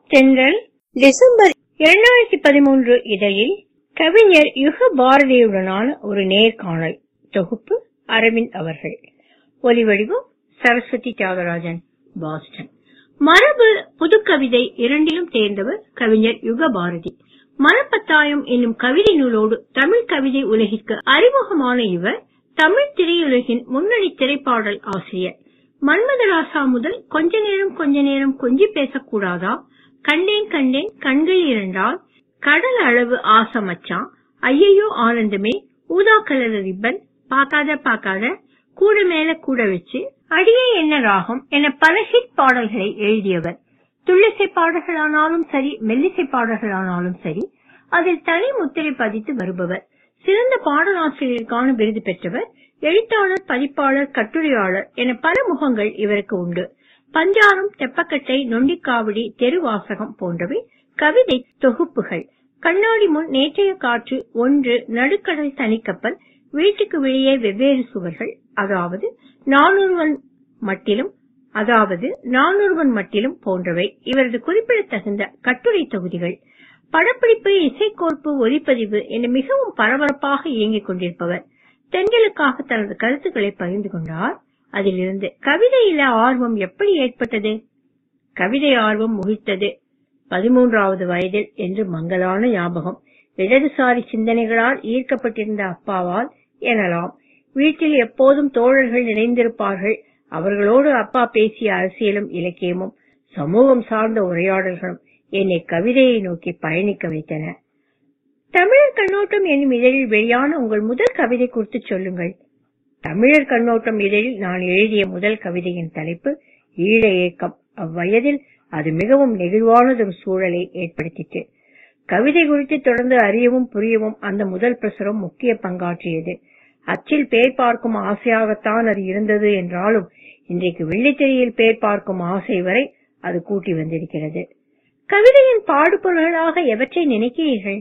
தென்றல் டிசம்பர் இரண்டாயிரத்தி பதிமூன்று இதழில் கவிஞர் யுக பாரதியுடனான ஒரு நேர்காணல் தொகுப்பு அரவிந்த் அவர்கள் ஒலிவடிவம் சரஸ்வதி தியாகராஜன் பாஸ்டன் மரபு புதுக்கவிதை இரண்டிலும் தேர்ந்தவர் கவிஞர் யுக பாரதி மரப்பத்தாயம் என்னும் கவிதை நூலோடு தமிழ் கவிதை உலகிற்கு அறிமுகமான இவர் தமிழ் திரையுலகின் முன்னணி திரைப்பாடல் ஆசிரியர் மன்மதராசா முதல் கொஞ்ச நேரம் கொஞ்ச நேரம் கொஞ்சி பேசக்கூடாதா கண்டேன் கண்டேன் கண்கள் இரண்டால் கடல் அளவு ஆசமச்சான் ஐயையோ ஆனந்தமே ஊதா கலர் ரிப்பன் பாக்காத பாக்காத கூட மேல கூட வச்சு அடியே என்ன ராகம் என பல ஹிட் பாடல்களை எழுதியவர் துள்ளிசை பாடல்களானாலும் சரி மெல்லிசை பாடல்களானாலும் சரி அதில் தனி முத்திரை பதித்து வருபவர் சிறந்த பாடலாசிரியருக்கான விருது பெற்றவர் எழுத்தாளர் பதிப்பாளர் கட்டுரையாளர் என பல முகங்கள் இவருக்கு உண்டு பஞ்சாரம் தெப்பக்கட்டை நொண்டிக்காவடி தெருவாசகம் போன்றவை கவிதை தொகுப்புகள் கண்ணாடி முன் நேற்றைய காற்று ஒன்று நடுக்கடல் தனிக்கப்பல் வீட்டுக்கு வெளியே வெவ்வேறு சுவர்கள் அதாவது நானூறுவன் மட்டிலும் அதாவது நானூறுவன் மட்டிலும் போன்றவை இவரது குறிப்பிடத்தகுந்த கட்டுரை தொகுதிகள் படப்பிடிப்பு இசைக்கோர்ப்பு ஒலிப்பதிவு என மிகவும் பரபரப்பாக இயங்கிக் கொண்டிருப்பவர் தென்றலுக்காக தனது கருத்துக்களை பகிர்ந்து கொண்டார் அதிலிருந்து கவிதையில ஆர்வம் எப்படி ஏற்பட்டது கவிதை ஆர்வம் முகித்தது பதிமூன்றாவது வயதில் என்று மங்கலான ஞாபகம் இடதுசாரி சிந்தனைகளால் ஈர்க்கப்பட்டிருந்த அப்பாவால் எனலாம் வீட்டில் எப்போதும் தோழர்கள் நிறைந்திருப்பார்கள் அவர்களோடு அப்பா பேசிய அரசியலும் இலக்கியமும் சமூகம் சார்ந்த உரையாடல்களும் என்னை கவிதையை நோக்கி பயணிக்க வைத்தன தமிழர் கண்ணோட்டம் என்னும் இதழில் வெளியான உங்கள் முதல் கவிதை குறித்து சொல்லுங்கள் தமிழர் கண்ணோட்டம் இதழில் நான் எழுதிய முதல் கவிதையின் தலைப்பு ஈழ ஏக்கம் அவ்வயதில் அது மிகவும் நெகிழ்வானதொரு சூழலை ஏற்படுத்திற்று கவிதை குறித்து தொடர்ந்து அறியவும் புரியவும் அந்த முதல் பிரசுரம் முக்கிய பங்காற்றியது அச்சில் பேர் பார்க்கும் ஆசையாகத்தான் அது இருந்தது என்றாலும் இன்றைக்கு வெள்ளித்திரையில் பேர் பார்க்கும் ஆசை வரை அது கூட்டி வந்திருக்கிறது கவிதையின் பாடுபொருள்களாக எவற்றை நினைக்கிறீர்கள்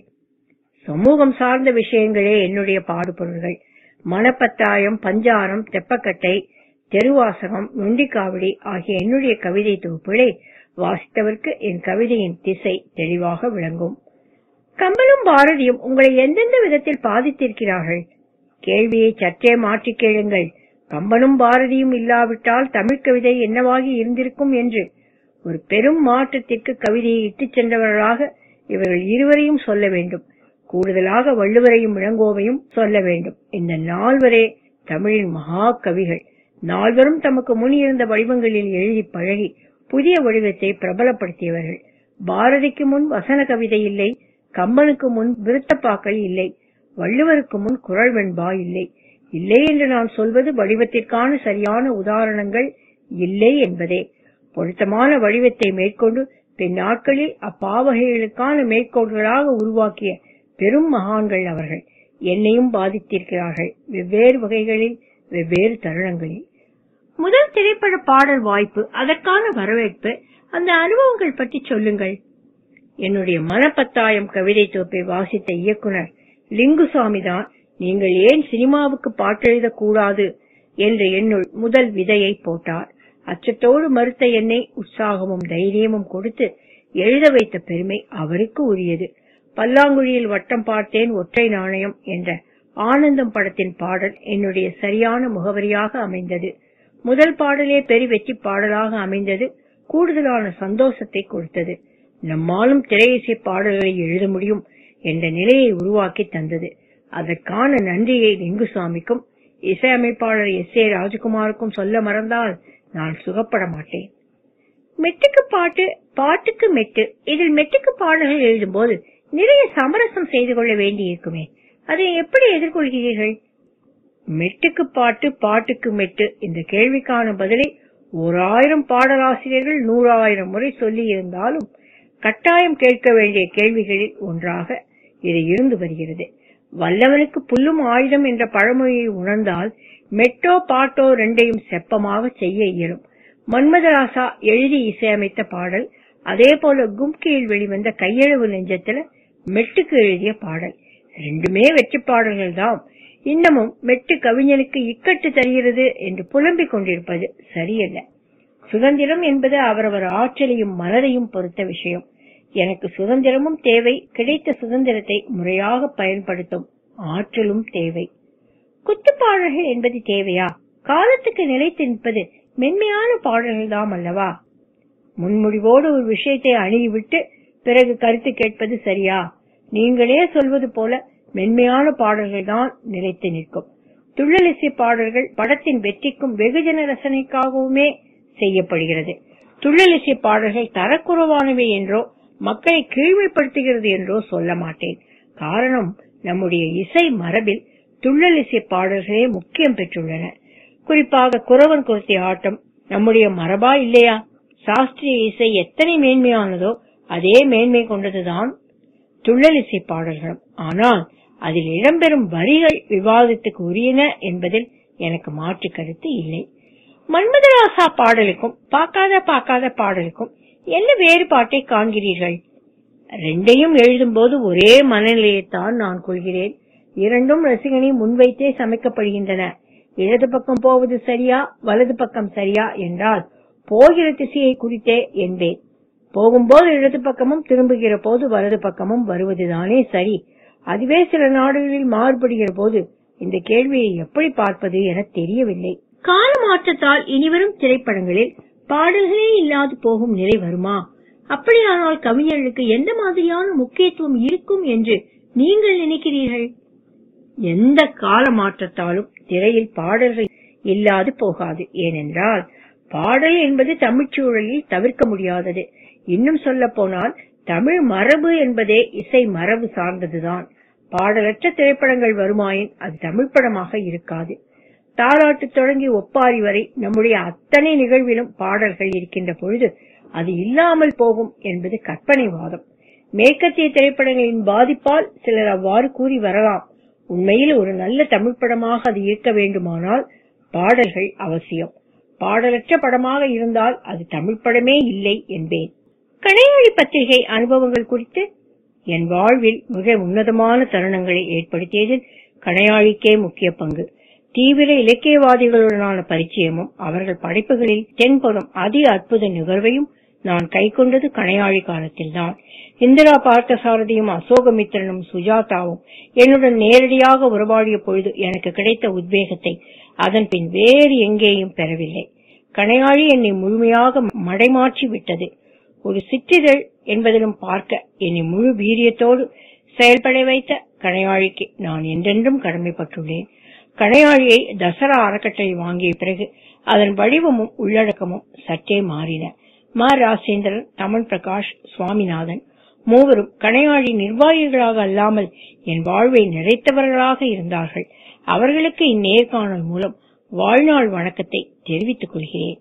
சமூகம் சார்ந்த விஷயங்களே என்னுடைய பாடுபொருள்கள் மணப்பத்தாயம் பஞ்சாரம் தெப்பக்கட்டை தெருவாசகம் நொண்டிக்காவடி ஆகிய என்னுடைய கவிதை தொகுப்புகளை வாசித்தவர்க்கு என் கவிதையின் திசை தெளிவாக விளங்கும் கம்பனும் பாரதியும் உங்களை எந்தெந்த விதத்தில் பாதித்திருக்கிறார்கள் கேள்வியை சற்றே மாற்றி கேளுங்கள் கம்பனும் பாரதியும் இல்லாவிட்டால் தமிழ் கவிதை என்னவாகி இருந்திருக்கும் என்று ஒரு பெரும் மாற்றத்திற்கு கவிதையை இட்டுச் சென்றவர்களாக இவர்கள் இருவரையும் சொல்ல வேண்டும் கூடுதலாக வள்ளுவரையும் இளங்கோவையும் சொல்ல வேண்டும் இந்த நால்வரே தமிழின் மகா கவிகள் நால்வரும் தமக்கு முன் இருந்த வடிவங்களில் எழுதி பழகி புதிய வடிவத்தை பிரபலப்படுத்தியவர்கள் பாரதிக்கு முன் வசன கவிதை இல்லை கம்பனுக்கு முன் விருத்தப்பாக்கள் இல்லை வள்ளுவருக்கு முன் குரல் வெண்பா இல்லை இல்லை என்று நான் சொல்வது வடிவத்திற்கான சரியான உதாரணங்கள் இல்லை என்பதே பொருத்தமான வடிவத்தை மேற்கொண்டு பின் நாட்களில் அப்பாவகைகளுக்கான மேற்கோள்களாக உருவாக்கிய பெரும் மகான்கள் அவர்கள் என்னையும் பாதித்திருக்கிறார்கள் வெவ்வேறு வகைகளில் வெவ்வேறு தருணங்களில் முதல் திரைப்பட பாடல் வாய்ப்பு அதற்கான வரவேற்பு அந்த அனுபவங்கள் பற்றி சொல்லுங்கள் என்னுடைய மனப்பத்தாயம் கவிதை தொகுப்பை வாசித்த இயக்குனர் லிங்குசாமி தான் நீங்கள் ஏன் சினிமாவுக்கு பாட்டெழுத கூடாது என்று என்னுள் முதல் விதையை போட்டார் அச்சத்தோடு மறுத்த என்னை உற்சாகமும் தைரியமும் கொடுத்து எழுத வைத்த பெருமை அவருக்கு உரியது பல்லாங்குழியில் வட்டம் பார்த்தேன் ஒற்றை நாணயம் என்ற ஆனந்தம் படத்தின் பாடல் என்னுடைய சரியான முகவரியாக அமைந்தது முதல் பாடலே பெரி வெற்றி பாடலாக அமைந்தது கூடுதலான சந்தோஷத்தை கொடுத்தது நம்மாலும் திரையிசை பாடல்களை எழுத முடியும் என்ற நிலையை உருவாக்கி தந்தது அதற்கான நன்றியை லிங்குசாமிக்கும் இசையமைப்பாளர் எஸ் ஏ ராஜகுமாருக்கும் சொல்ல மறந்தால் நான் சுகப்பட மாட்டேன் மெட்டுக்கு பாட்டு பாட்டுக்கு மெட்டு இதில் மெட்டுக்கு பாடல்கள் எழுதும்போது நிறைய சமரசம் செய்து கொள்ள வேண்டி இருக்குமே அதை எப்படி எதிர்கொள்கிறீர்கள் மெட்டுக்கு பாட்டு பாட்டுக்கு மெட்டு இந்த கேள்விக்கான பதிலை ஓர் ஆயிரம் பாடலாசிரியர்கள் நூறாயிரம் முறை சொல்லி இருந்தாலும் கட்டாயம் கேட்க வேண்டிய கேள்விகளில் ஒன்றாக இது இருந்து வருகிறது வல்லவனுக்கு புல்லும் ஆயுதம் என்ற பழமொழியை உணர்ந்தால் மெட்டோ பாட்டோ ரெண்டையும் செப்பமாக செய்ய இயலும் மன்மதராசா எழுதி இசையமைத்த பாடல் அதே போல கும்கியில் வெளிவந்த கையெழுவு நெஞ்சத்துல மெட்டுக்கு எழுதிய பாடல் ரெண்டுமே வெற்றி பாடல்கள் தான் இன்னமும் மெட்டு கவிஞனுக்கு இக்கட்டு தருகிறது என்று புலம்பிக் கொண்டிருப்பது சரியல்ல சுதந்திரம் என்பது அவரவர் ஆற்றலையும் மனதையும் பொறுத்த விஷயம் எனக்கு சுதந்திரமும் தேவை கிடைத்த சுதந்திரத்தை முறையாக பயன்படுத்தும் ஆற்றலும் தேவை குத்துப்பாடல்கள் என்பது தேவையா காலத்துக்கு நிலைத்து நிற்பது மென்மையான பாடல்கள் தாம் அல்லவா முன்முடிவோடு ஒரு விஷயத்தை அணுகிவிட்டு பிறகு கருத்து கேட்பது சரியா நீங்களே சொல்வது போல மென்மையான பாடல்கள் தான் நிலைத்து நிற்கும் துள்ளலிசை பாடல்கள் படத்தின் வெற்றிக்கும் வெகுஜன ரசனைக்காகவுமே செய்யப்படுகிறது துள்ளலிசை பாடல்கள் தரக்குறைவானவை என்றோ மக்களை கீழ்மைப்படுத்துகிறது என்றோ சொல்ல மாட்டேன் காரணம் நம்முடைய இசை மரபில் துள்ளலிசை பாடல்களே முக்கியம் பெற்றுள்ளன குறிப்பாக குறவன் குருத்தி ஆட்டம் நம்முடைய மரபா இல்லையா சாஸ்திரிய இசை எத்தனை மேன்மையானதோ அதே மேன்மை கொண்டதுதான் துள்ளலிசை பாடல்களும் ஆனால் அதில் இடம்பெறும் வரிகள் விவாதத்துக்கு உரியன என்பதில் எனக்கு மாற்று கருத்து இல்லை மன்மதராசா பாடலுக்கும் பார்க்காத பார்க்காத பாடலுக்கும் என்ன வேறுபாட்டை காண்கிறீர்கள் ரெண்டையும் எழுதும்போது ஒரே மனநிலையைத்தான் நான் கொள்கிறேன் இரண்டும் ரசிகனை முன்வைத்தே சமைக்கப்படுகின்றன இடது பக்கம் போவது சரியா வலது பக்கம் சரியா என்றால் போகிற திசையை குறித்தே என்பேன் போகும்போது இடது பக்கமும் திரும்புகிற போது வலது பக்கமும் வருவதுதானே சரி அதுவே சில நாடுகளில் மாறுபடுகிற போது இந்த கேள்வியை எப்படி பார்ப்பது என தெரியவில்லை கால மாற்றத்தால் இனிவரும் திரைப்படங்களில் பாடல்களே இல்லாது போகும் நிலை வருமா அப்படியானால் கவிஞர்களுக்கு எந்த மாதிரியான முக்கியத்துவம் இருக்கும் என்று நீங்கள் நினைக்கிறீர்கள் எந்த கால மாற்றத்தாலும் திரையில் பாடல்கள் இல்லாது போகாது ஏனென்றால் பாடல் என்பது தமிழ்ச் சூழலில் தவிர்க்க முடியாதது இன்னும் சொல்ல போனால் தமிழ் மரபு என்பதே இசை மரபு சார்ந்ததுதான் பாடலற்ற திரைப்படங்கள் வருமாயின் அது தமிழ் படமாக இருக்காது தாலாட்டு தொடங்கி ஒப்பாரி வரை நம்முடைய அத்தனை நிகழ்விலும் பாடல்கள் இருக்கின்ற பொழுது அது இல்லாமல் போகும் என்பது கற்பனை வாதம் மேற்கத்திய திரைப்படங்களின் பாதிப்பால் சிலர் அவ்வாறு கூறி வரலாம் உண்மையில் ஒரு நல்ல தமிழ் படமாக அது இருக்க வேண்டுமானால் பாடல்கள் அவசியம் பாடலற்ற படமாக இருந்தால் அது தமிழ் படமே இல்லை என்பேன் கணையாழி பத்திரிகை அனுபவங்கள் குறித்து என் வாழ்வில் மிக உன்னதமான தருணங்களை ஏற்படுத்தியதில் கணையாழிக்கே முக்கிய பங்கு தீவிர இலக்கியவாதிகளுடனான பரிச்சயமும் அவர்கள் படைப்புகளில் தென்படும் அதி அற்புத நிகழ்வையும் நான் கைக்கொண்டது கணையாழி காலத்தில்தான் இந்திரா பார்த்தசாரதியும் அசோகமித்திரனும் சுஜாதாவும் என்னுடன் நேரடியாக உறவாடிய பொழுது எனக்கு கிடைத்த உத்வேகத்தை அதன் பின் வேறு எங்கேயும் பெறவில்லை கணையாழி என்னை முழுமையாக மடைமாற்றி விட்டது ஒரு சிற்றிதழ் என்பதிலும் பார்க்க என்னை முழு வீரியத்தோடு செயல்பட வைத்த கணையாழிக்கு நான் என்றென்றும் கடமைப்பட்டுள்ளேன் கணையாழியை தசரா அறக்கட்டளை வாங்கிய பிறகு அதன் வடிவமும் உள்ளடக்கமும் சற்றே மாறின ம ராசேந்திரன் தமிழ் பிரகாஷ் சுவாமிநாதன் மூவரும் கணையாழி நிர்வாகிகளாக அல்லாமல் என் வாழ்வை நிறைத்தவர்களாக இருந்தார்கள் அவர்களுக்கு இந்நேர்காணல் மூலம் வாழ்நாள் வணக்கத்தை தெரிவித்துக் கொள்கிறேன்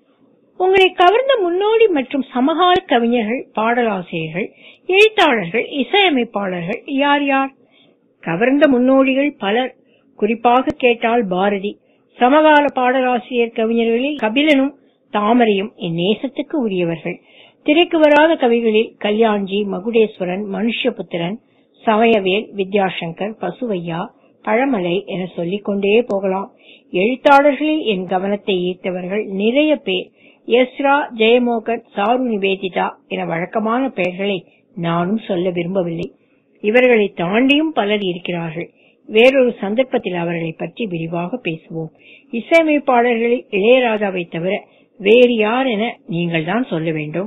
உங்களை கவர்ந்த முன்னோடி மற்றும் சமகால கவிஞர்கள் பாடலாசிரியர்கள் எழுத்தாளர்கள் இசையமைப்பாளர்கள் யார் யார் கவர்ந்த முன்னோடிகள் பலர் குறிப்பாக கேட்டால் பாரதி சமகால பாடலாசிரியர் கவிஞர்களில் கபிலனும் தாமரையும் என் நேசத்துக்கு உரியவர்கள் திரைக்கு வராத கவிகளில் கல்யாண்ஜி மகுடேஸ்வரன் மனுஷ்யபுத்திரன் சமயவேல் வித்யாசங்கர் பசுவையா பழமலை என சொல்லிக் கொண்டே போகலாம் எழுத்தாளர்களில் என் கவனத்தை ஈர்த்தவர்கள் நிறைய பேர் எஸ்ரா ஜெயமோகன் சாரு நிவேதிதா என வழக்கமான பெயர்களை நானும் சொல்ல விரும்பவில்லை இவர்களை தாண்டியும் பலர் இருக்கிறார்கள் வேறொரு சந்தர்ப்பத்தில் அவர்களை பற்றி விரிவாக பேசுவோம் இசையமைப்பாளர்களில் இளையராஜாவை தவிர வேறு யார் என நீங்கள் தான் சொல்ல வேண்டும்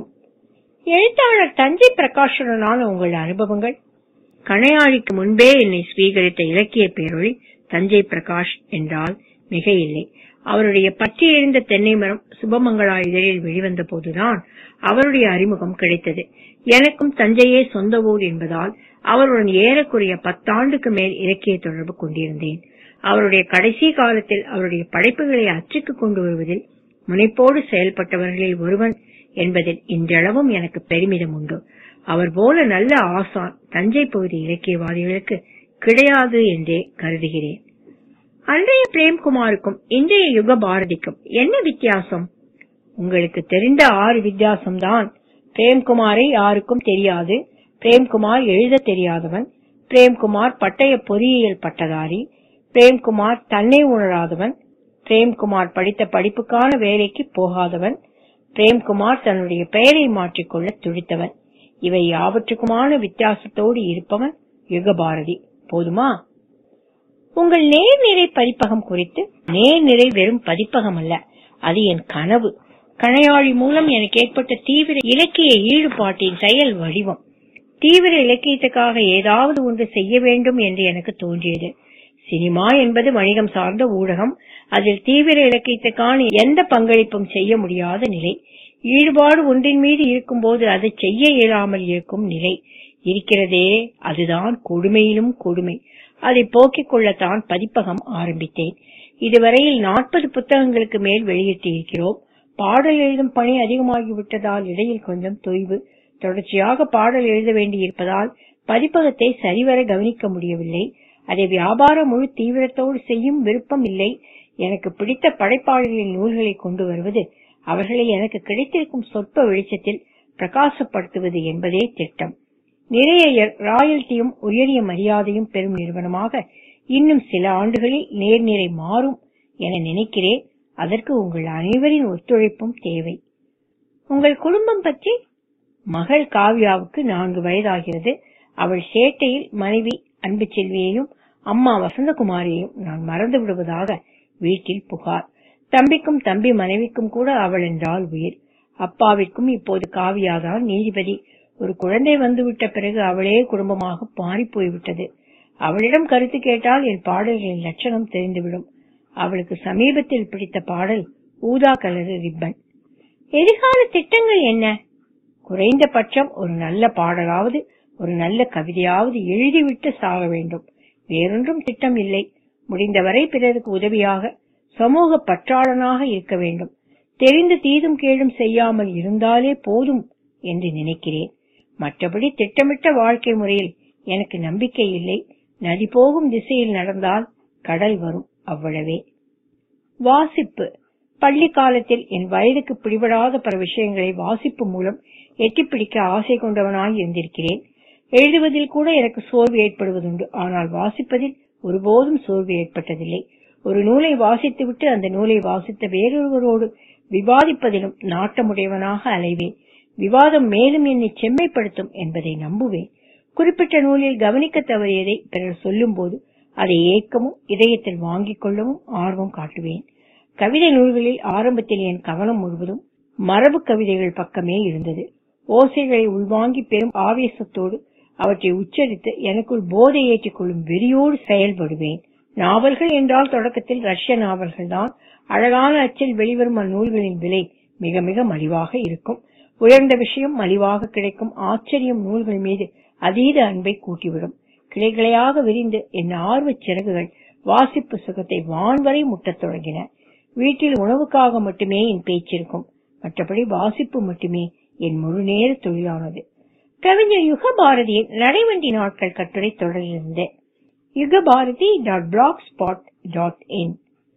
எழுத்தாளர் தஞ்சை பிரகாஷுடனான உங்கள் அனுபவங்கள் கணையாழிக்கு முன்பே என்னை ஸ்வீகரித்த இலக்கிய பேரொழி தஞ்சை பிரகாஷ் என்றால் மிக இல்லை அவருடைய பற்றி எறிந்த தென்னை மரம் சுபமங்களா இதழில் வெளிவந்த போதுதான் அவருடைய அறிமுகம் கிடைத்தது எனக்கும் தஞ்சையே சொந்த ஊர் என்பதால் அவருடன் ஏறக்குறைய பத்தாண்டுக்கு மேல் இலக்கிய தொடர்பு கொண்டிருந்தேன் அவருடைய கடைசி காலத்தில் அவருடைய படைப்புகளை அச்சுக்கு கொண்டு வருவதில் முனைப்போடு செயல்பட்டவர்களில் ஒருவன் என்பதில் இன்றளவும் எனக்கு பெருமிதம் உண்டு அவர் போல நல்ல ஆசான் தஞ்சை பகுதி இலக்கியவாதிகளுக்கு கிடையாது என்றே கருதுகிறேன் அன்றைய பிரேம்குமாருக்கும் இன்றைய யுக பாரதிக்கும் என்ன வித்தியாசம் உங்களுக்கு தெரிந்த ஆறு வித்தியாசம்தான் பிரேம்குமாரை யாருக்கும் தெரியாது பிரேம்குமார் எழுத தெரியாதவன் பிரேம்குமார் பட்டய பொறியியல் பட்டதாரி பிரேம்குமார் தன்னை உணராதவன் பிரேம்குமார் படித்த படிப்புக்கான வேலைக்கு போகாதவன் பிரேம்குமார் தன்னுடைய பெயரை மாற்றிக்கொள்ள துடித்தவன் இவை யாவற்றுக்குமான வித்தியாசத்தோடு இருப்பவன் யுகபாரதி போதுமா உங்கள் நேர்நிறை பதிப்பகம் குறித்து நேர்நிறை வெறும் பதிப்பகம் அல்ல அது என் கனவு கணையாழி மூலம் எனக்கு ஏற்பட்ட தீவிர இலக்கிய ஈடுபாட்டின் செயல் வடிவம் தீவிர இலக்கியத்துக்காக ஏதாவது ஒன்று செய்ய வேண்டும் என்று எனக்கு தோன்றியது சினிமா என்பது வணிகம் சார்ந்த ஊடகம் அதில் தீவிர இலக்கியத்துக்கான எந்த பங்களிப்பும் செய்ய முடியாத நிலை ஈடுபாடு ஒன்றின் மீது இருக்கும்போது அதை செய்ய இயலாமல் இருக்கும் நிலை இருக்கிறதே அதுதான் கொடுமையிலும் கொடுமை அதை போக்கிக் கொள்ளத்தான் பதிப்பகம் ஆரம்பித்தேன் இதுவரையில் நாற்பது புத்தகங்களுக்கு மேல் வெளியிட்டு இருக்கிறோம் பாடல் எழுதும் பணி அதிகமாகிவிட்டதால் இடையில் கொஞ்சம் தொய்வு தொடர்ச்சியாக பாடல் எழுத வேண்டியிருப்பதால் பதிப்பகத்தை சரிவர கவனிக்க முடியவில்லை அதை வியாபார முழு தீவிரத்தோடு செய்யும் விருப்பம் இல்லை எனக்கு பிடித்த படைப்பாளிகளின் நூல்களை கொண்டு வருவது அவர்களை எனக்கு கிடைத்திருக்கும் சொற்ப வெளிச்சத்தில் பிரகாசப்படுத்துவது என்பதே திட்டம் நிறைய ராயல்ட்டியும் உயரிய மரியாதையும் பெறும் நிறுவனமாக இன்னும் சில ஆண்டுகளில் நேர்நிறை மாறும் என நினைக்கிறேன் அதற்கு உங்கள் அனைவரின் ஒத்துழைப்பும் தேவை உங்கள் குடும்பம் பற்றி மகள் காவ்யாவுக்கு நான்கு வயதாகிறது அவள் சேட்டையில் மனைவி அன்பு செல்வியையும் அம்மா வசந்தகுமாரியையும் நான் மறந்து விடுவதாக வீட்டில் புகார் தம்பிக்கும் தம்பி மனைவிக்கும் கூட அவள் என்றால் உயிர் அப்பாவிற்கும் இப்போது காவியாதான் நீதிபதி ஒரு குழந்தை வந்துவிட்ட பிறகு அவளே குடும்பமாக மாறி போய்விட்டது அவளிடம் கருத்து கேட்டால் என் பாடல்களின் லட்சணம் தெரிந்துவிடும் அவளுக்கு சமீபத்தில் பிடித்த பாடல் ஊதா கலரு ரிப்பன் எதிர்கால திட்டங்கள் என்ன குறைந்தபட்சம் ஒரு நல்ல பாடலாவது ஒரு நல்ல கவிதையாவது எழுதிவிட்டு சாக வேண்டும் வேறொன்றும் திட்டம் இல்லை முடிந்தவரை பிறருக்கு உதவியாக சமூக பற்றாளனாக இருக்க வேண்டும் தெரிந்து தீதும் கேடும் செய்யாமல் இருந்தாலே போதும் என்று நினைக்கிறேன் மற்றபடி திட்டமிட்ட வாழ்க்கை முறையில் எனக்கு நம்பிக்கை இல்லை நதி போகும் திசையில் நடந்தால் கடல் வரும் அவ்வளவே வாசிப்பு பள்ளி காலத்தில் என் வயதுக்கு பிடிபடாத பல விஷயங்களை வாசிப்பு மூலம் எட்டிப்பிடிக்க ஆசை கொண்டவனாய் இருந்திருக்கிறேன் எழுதுவதில் கூட எனக்கு சோர்வு ஏற்படுவதுண்டு ஆனால் வாசிப்பதில் ஒருபோதும் சோர்வு ஏற்பட்டதில்லை ஒரு நூலை வாசித்துவிட்டு அந்த நூலை வாசித்த வேறொருவரோடு விவாதிப்பதிலும் நாட்டமுடையவனாக அலைவேன் விவாதம் மேலும் என்னை செம்மைப்படுத்தும் என்பதை நம்புவேன் குறிப்பிட்ட நூலில் கவனிக்க தவறியதை பிறர் சொல்லும்போது அதை ஏற்கவும் இதயத்தில் வாங்கிக் கொள்ளவும் ஆர்வம் காட்டுவேன் கவிதை நூல்களில் ஆரம்பத்தில் என் கவனம் முழுவதும் மரபு கவிதைகள் பக்கமே இருந்தது ஓசைகளை உள்வாங்கி பெரும் ஆவேசத்தோடு அவற்றை உச்சரித்து எனக்குள் போதை ஏற்றிக் கொள்ளும் வெறியோடு செயல்படுவேன் நாவல்கள் என்றால் தொடக்கத்தில் ரஷ்ய நாவல்கள் தான் அழகான அச்சில் வெளிவரும் அந்நூல்களின் விலை மிக மிக மலிவாக இருக்கும் உயர்ந்த விஷயம் மலிவாக கிடைக்கும் ஆச்சரியம் நூல்கள் மீது அதீத அன்பை கூட்டிவிடும் கிளைகிளையாக விரிந்து என் ஆர்வச் சிறகுகள் வாசிப்பு சுகத்தை வான்வரை முட்டத் தொடங்கின வீட்டில் உணவுக்காக மட்டுமே என் பேச்சிருக்கும் மற்றபடி வாசிப்பு மட்டுமே என் முழு நேர தொழிலானது கவிஞர் யுகபாரதியின் நடைவண்டி நாட்கள் கட்டுரை தொடரிலிருந்து Yugabharathi dot blogspot dot in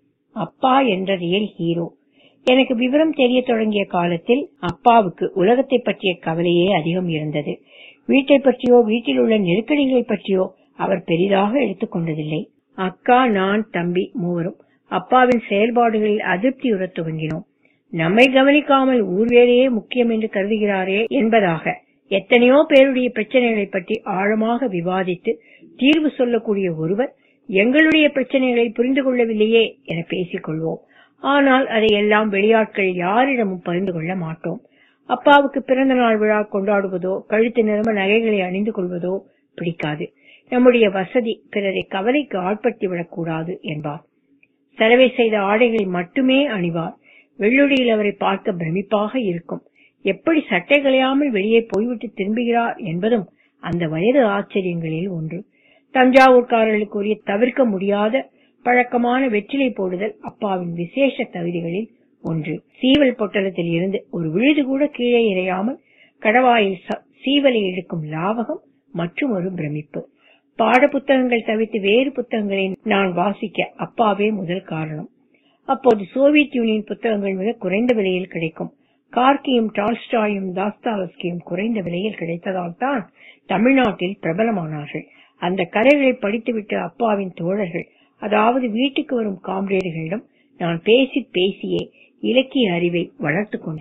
அப்பா என்ற ரியல் ஹீரோ எனக்கு விவரம் தெரிய தொடங்கிய காலத்தில் அப்பாவுக்கு உலகத்தை பற்றிய கவலையே அதிகம் இருந்தது வீட்டை பற்றியோ வீட்டில் உள்ள நெருக்கடிகளை பற்றியோ அவர் பெரிதாக எடுத்துக்கொண்டதில்லை அக்கா நான் தம்பி மூவரும் அப்பாவின் செயல்பாடுகளில் அதிருப்தியுற துவங்கினோம் நம்மை கவனிக்காமல் ஊர் வேலையே முக்கியம் என்று கருதுகிறாரே என்பதாக எத்தனையோ பேருடைய பிரச்சனைகளை பற்றி ஆழமாக விவாதித்து தீர்வு சொல்லக்கூடிய ஒருவர் எங்களுடைய பிரச்சனைகளை புரிந்து கொள்ளவில்லையே என பேசிக் கொள்வோம் ஆனால் அதையெல்லாம் வெளியாட்கள் யாரிடமும் பகிர்ந்து கொள்ள மாட்டோம் அப்பாவுக்கு பிறந்த நாள் விழா கொண்டாடுவதோ கழுத்து நிரம்ப நகைகளை அணிந்து கொள்வதோ பிடிக்காது நம்முடைய வசதி பிறரை கவலைக்கு ஆட்படுத்தி விடக்கூடாது என்பார் செலவை செய்த ஆடைகளை மட்டுமே அணிவார் வெள்ளுடியில் அவரை பார்க்க பிரமிப்பாக இருக்கும் எப்படி சட்டை களையாமல் வெளியே போய்விட்டு திரும்புகிறார் என்பதும் அந்த வயது ஆச்சரியங்களில் ஒன்று தஞ்சாவூர்காரர்களுக்கு உரிய தவிர்க்க முடியாத பழக்கமான வெற்றிலை போடுதல் அப்பாவின் விசேஷ தகுதிகளில் ஒன்று சீவல் பொட்டலத்தில் இருந்து ஒரு விழுது கூட கீழே இறையாமல் கடவாயில் சீவலை எடுக்கும் லாவகம் மற்றும் ஒரு பிரமிப்பு பாட புத்தகங்கள் தவிர்த்து வேறு புத்தகங்களை நான் வாசிக்க அப்பாவே முதல் காரணம் அப்போது சோவியத் யூனியன் புத்தகங்கள் மிக குறைந்த விலையில் கிடைக்கும் கார்கியும் டால்ஸ்டாயும் தாஸ்தாவஸ்கியும் குறைந்த விலையில் கிடைத்ததால் தான் தமிழ்நாட்டில் பிரபலமானார்கள் அந்த கதைகளை படித்துவிட்டு அப்பாவின் தோழர்கள் அதாவது வீட்டுக்கு வரும் காம்ரேடுகளிடம் நான் பேசி பேசியே இலக்கிய அறிவை வளர்த்துக் கொண்டேன்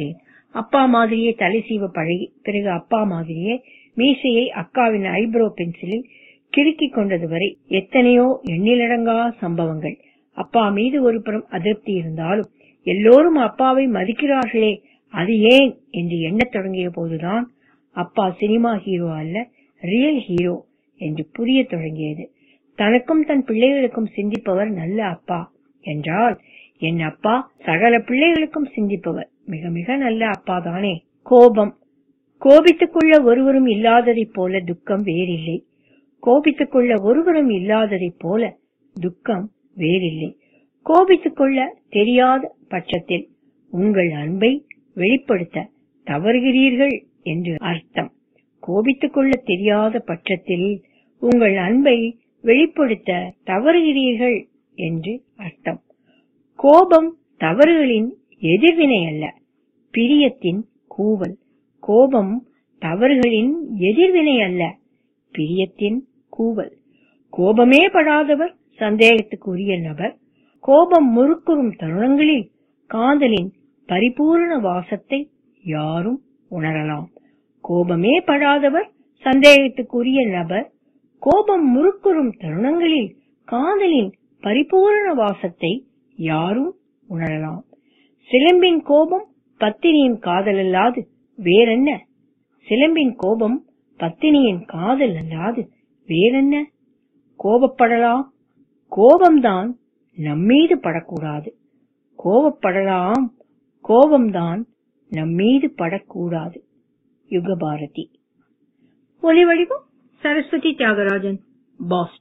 அப்பா மாதிரியே தலை சீவ பழகி பிறகு அப்பா மாதிரியே மீசையை அக்காவின் ஐப்ரோ பென்சிலில் கிறுக்கிக் கொண்டது வரை எத்தனையோ எண்ணிலடங்கா சம்பவங்கள் அப்பா மீது ஒரு புறம் அதிருப்தி இருந்தாலும் எல்லோரும் அப்பாவை மதிக்கிறார்களே அது ஏன் என்று எண்ணத் தொடங்கிய போதுதான் அப்பா சினிமா ஹீரோ அல்ல ரியல் ஹீரோ என்று புரியத் தொடங்கியது தனக்கும் தன் பிள்ளைகளுக்கும் சிந்திப்பவர் நல்ல அப்பா என்றால் என் அப்பா சகல பிள்ளைகளுக்கும் சிந்திப்பவர் மிக மிக நல்ல அப்பா தானே கோபம் கோபித்துக் கொள்ள ஒருவரும் இல்லாததைப் போல துக்கம் வேறில்லை கோபித்துக் கொள்ள ஒருவரும் இல்லாததைப் போல துக்கம் வேறில்லை கோபித்துக் கொள்ள தெரியாத பட்சத்தில் உங்கள் அன்பை வெளிப்படுத்த தவறுகிறீர்கள் என்று அர்த்தம் கோபித்துக் கொள்ள தெரியாத பட்சத்தில் உங்கள் அன்பை வெளிப்படுத்த தவறுகிறீர்கள் என்று அர்த்தம் கோபம் தவறுகளின் எதிர்வினை அல்ல பிரியத்தின் கூவல் கோபம் தவறுகளின் எதிர்வினை அல்ல பிரியத்தின் கூவல் கோபமே படாதவர் சந்தேகத்துக்குரிய நபர் கோபம் முறுக்குறும் தருணங்களில் காதலின் பரிபூரண வாசத்தை யாரும் உணரலாம் கோபமே படாதவர் சந்தேகத்துக்குரிய நபர் கோபம் முறுக்குறும் தருணங்களில் காதலின் பரிபூரண வாசத்தை யாரும் உணரலாம் சிலம்பின் கோபம் பத்தினியின் காதல் அல்லாது வேறென்ன சிலம்பின் கோபம் பத்தினியின் காதல் அல்லாது வேறென்ன கோபப்படலாம் கோபம்தான் நம்மீது படக்கூடாது கோபப்படலாம் கோபம்தான் நம்மீது படக்கூடாது யுகபாரதி ஒலி வடிவம் சரஸ்வதி தியாகராஜன் பாஸ்டன்